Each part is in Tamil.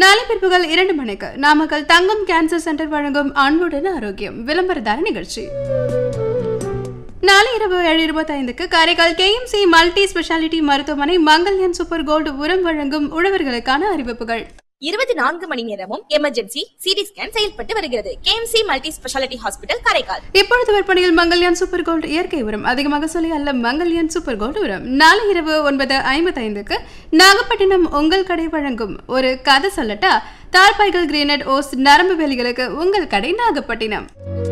நாளை பிற்பகல் இரண்டு மணிக்கு நாமக்கல் தங்கம் கேன்சர் சென்டர் வழங்கும் அன்புடன் ஆரோக்கியம் விளம்பரதார நிகழ்ச்சி நாளை இரவு ஏழு இருபத்தைந்துக்கு காரைக்கால் கேஎம்சி மல்டி ஸ்பெஷாலிட்டி மருத்துவமனை மங்கல்யான் சூப்பர் கோல்டு உரம் வழங்கும் உழவர்களுக்கான அறிவிப்புகள் இருபத்தி நான்கு மணி நேரமும் எமர்ஜென்சி சிடி ஸ்கேன் செயல்பட்டு வருகிறது KMC multi speciality hospital Karaikal இப்பொழுது விற்பனையில் மங்கல்யான் சூப்பர் கோல்டு இயற்கை உரம் அதிகமாக சொல்லி அல்ல மங்கல்யான் சூப்பர் கோல்டு உரம் நாளை இரவு ஒன்பது ஐம்பத்தைந்துக்கு நாகப்பட்டினம் உங்கள் கடை வழங்கும் ஒரு கதை சொல்லட்டா தாழ்பாய்கள் கிரேனட் ஓஸ் நரம்பு வேலிகளுக்கு உங்கள் கடை நாகப்பட்டினம்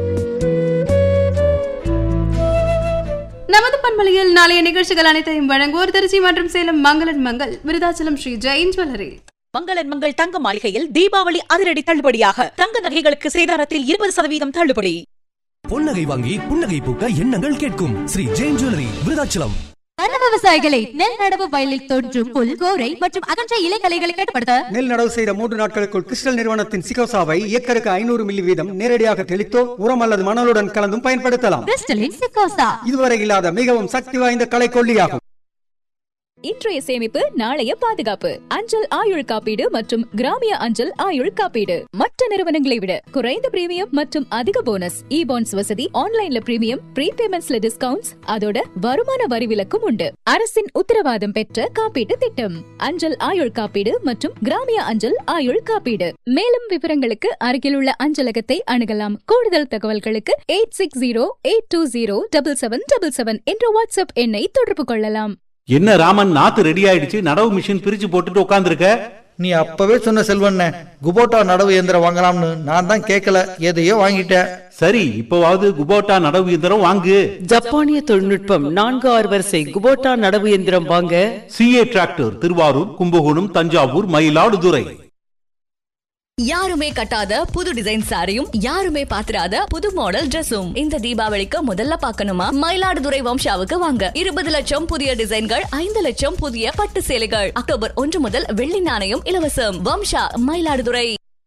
நமது பண்பலையில் நாளைய நிகழ்ச்சிகள் அனைத்தையும் வழங்குவோர் திருச்சி மற்றும் சேலம் மங்களன் மங்கள் விருதாச்சலம் ஸ்ரீ ஜெயின் ஜுவல்லரி மங்களன் மங்கள் தங்க மாளிகையில் தீபாவளி அதிரடி தள்ளுபடியாக தங்க நகைகளுக்கு சேதாரத்தில் இருபது சதவீதம் தள்ளுபடி பொன்னகை வாங்கி புன்னகை பூக்க எண்ணங்கள் கேட்கும் ஸ்ரீ ஜெயின் ஜுவல்லரி விருதாச்சலம் நல்ல விவசாயிகளை நெல் நடவு வயலில் தோன்றும் புல் கோரை மற்றும் அகன்ற இலைகளைகளை கட்டுப்படுத்த நெல் நடவு செய்த மூன்று நாட்களுக்குள் கிறிஸ்டல் நிறுவனத்தின் சிகோசாவை ஏக்கருக்கு ஐநூறு மில்லி வீதம் நேரடியாக தெளித்தோ உரம் அல்லது மணலுடன் கலந்தும் பயன்படுத்தலாம் கிறிஸ்டலின் சிக்கோசா இதுவரை இல்லாத மிகவும் சக்தி வாய்ந்த களைக்கொல்லியாகும் இன்றைய சேமிப்பு நாளைய பாதுகாப்பு அஞ்சல் ஆயுள் காப்பீடு மற்றும் கிராமிய அஞ்சல் ஆயுள் காப்பீடு மற்ற நிறுவனங்களை விட குறைந்த பிரீமியம் மற்றும் அதிக போனஸ் இ பாண்ட்ஸ் வசதி ஆன்லைன்ல பிரீமியம் ப்ரீபேமெண்ட்ஸ்ல டிஸ்கவுண்ட்ஸ் அதோட வருமான வரி விலக்கும் உண்டு அரசின் உத்தரவாதம் பெற்ற காப்பீட்டு திட்டம் அஞ்சல் ஆயுள் காப்பீடு மற்றும் கிராமிய அஞ்சல் ஆயுள் காப்பீடு மேலும் விவரங்களுக்கு அருகிலுள்ள அஞ்சலகத்தை அணுகலாம் கூடுதல் தகவல்களுக்கு eight six zero eight two zero double seven double seven என்ற வாட்ஸ்அப் எண்ணை தொடர்பு கொள்ளலாம் என்ன ராமன் நாத்து ரெடி ஆயிடுச்சு நடவு மிஷின் பிரிச்சு போட்டுட்டு உட்காந்துருக்க நீ அப்பவே சொன்ன செல்வண்ண குபோட்டா நடவு இயந்திரம் வாங்கலாம்னு நான் தான் கேட்கல எதையோ வாங்கிட்டேன் சரி இப்போவாவது குபோட்டா நடவு இயந்திரம் வாங்கு ஜப்பானிய தொழில்நுட்பம் நான்கு ஆறு வரிசை குபோட்டா நடவு எந்திரம் வாங்க சிஏ டிராக்டர் திருவாரூர் கும்பகோணம் தஞ்சாவூர் மயிலாடுதுறை யாருமே கட்டாத புது டிசைன் சாரியும் யாருமே பாத்திராத புது மாடல் Dressum இந்த தீபாவளிக்கு முதல்ல பார்க்கணுமா மயிலாடுதுறை வம்சாவுக்கு வாங்க இருபது லட்சம் புதிய டிசைன்கள் ஐந்து லட்சம் புதிய பட்டு சேலைகள் அக்டோபர் ஒன்று முதல் வெள்ளி நாணயம் இலவசம் வம்சா மயிலாடுதுறை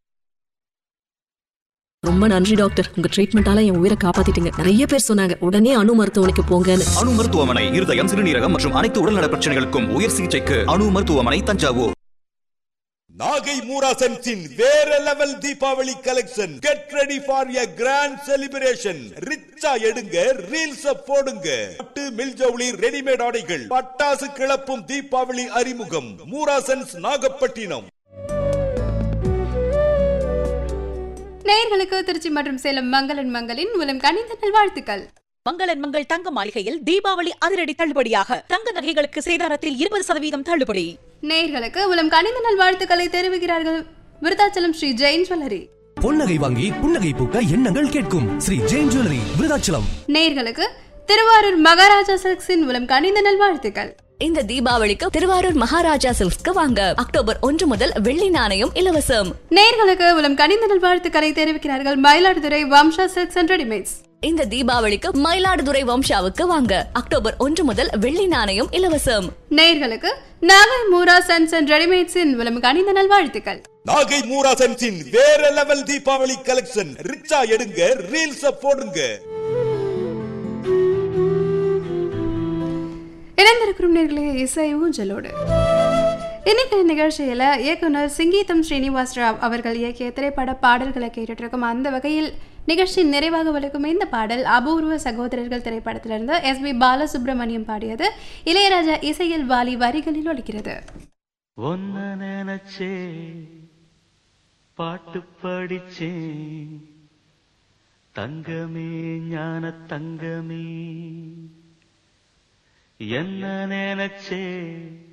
ரொம்ப நன்றி டாக்டர் உங்க ட்ரீட்மெண்டால என் உயிரை காப்பாத்திட்டீங்க நிறைய பேர் சொன்னாங்க உடனே அணு மருத்துவமனைக்கு போங்கன்னு அணு மருத்துவமனை இருதயம் சிறுநீரகம் மற்றும் அனைத்து உடல்நல பிரச்சனைகளுக்கும் உயர் சிகிச்சைக்கு அணு மருத்துவமனை தஞ்சாவூர் நாகை மூராசன்ஸின் வேற level Deepavali collection get ready for a grand celebration ரிச்சா எடுங்க ரீல்ஸ் போடுங்க பட்டு மில்ஜவுளி ரெடிமேட் ஆடைகள் பட்டாசு கிளப்பும் தீபாவளி அறிமுகம் மூராசன்ஸ் நாகப்பட்டினம் நேயர்களுக்கு திருச்சி மற்றும் சேலம் மங்களன் மங்களின் மூலம் கணித நல்வாழ்த்துக்கள் மங்களன் மங்கள் தங்க மாளிகையில் தீபாவளி அதிரடி தள்ளுபடியாக தங்க நகைகளுக்கு சேதாரத்தில் இருபது சதவீதம் தள்ளுபடி நேயர்களுக்கு மூலம் கணித நல்வாழ்த்துக்களை தெரிவிக்கிறார்கள் விருதாச்சலம் ஸ்ரீ ஜெயின் ஜுவல்லரி பொன்னகை வாங்கி புன்னகை பூக்க எண்ணங்கள் கேட்கும் ஸ்ரீ ஜெயின் ஜுவல்லரி விருதாச்சலம் நேயர்களுக்கு திருவாரூர் மகாராஜா சில்க்ஸின் மூலம் கணித நல்வாழ்த்துக்கள் இந்த தீபாவளிக்கு திருவாரூர் மகாராஜா சில்க்ஸ்க்கு வாங்க அக்டோபர் ஒன்று முதல் வெள்ளி நாணயம் இலவசம் நேயர்களுக்கு மூலம் கணித நல்வாழ்த்துக்களை தெரிவிக்கிறார்கள் Mayiladuthurai Vamsa silks and readymades இந்த தீபாவளிக்கு மயிலாடுதுறை வம்சாவுக்கு வாங்க அக்டோபர் ஒன்று முதல் வெள்ளி நாணயம் இலவசம் நேயர்களுக்கு நாகை மூரா சன்ஸ் அண்ட் ரெடிமேட்ஸின் மூலம் கணித நல்வாழ்த்துக்கள் நாகை மூராசன்ஸின் வேற லெவல் தீபாவளி கலெக்ஷன் ரிச்சா எடுங்க ரீல்ஸ் போடுங்க இணைந்திருக்கும் நேர்களே இசை ஊஞ்சலோடு இன்னைக்கு நிகழ்ச்சியில் இயக்குனர் சிங்கீதம் ஸ்ரீனிவாஸ் ராவ் அவர்கள் இயக்கிய திரைப்பட பாடல்களை கேட்டுட்டு இருக்கோம் அந்த வகையில் நிகழ்ச்சி நிறைவாக விளக்கும் இந்த பாடல் அபூர்வ சகோதரர்கள் திரைப்படத்திலிருந்து எஸ் பி பாலசுப்ரமணியம் பாடியது இளையராஜா இசையில் வாலி வரிகளில் ஒலிக்கிறது ஒன்ன நினைச்சே பாட்டு படிச்சேன் தங்கமே ஞான தங்கமே என்ன நினைச்சே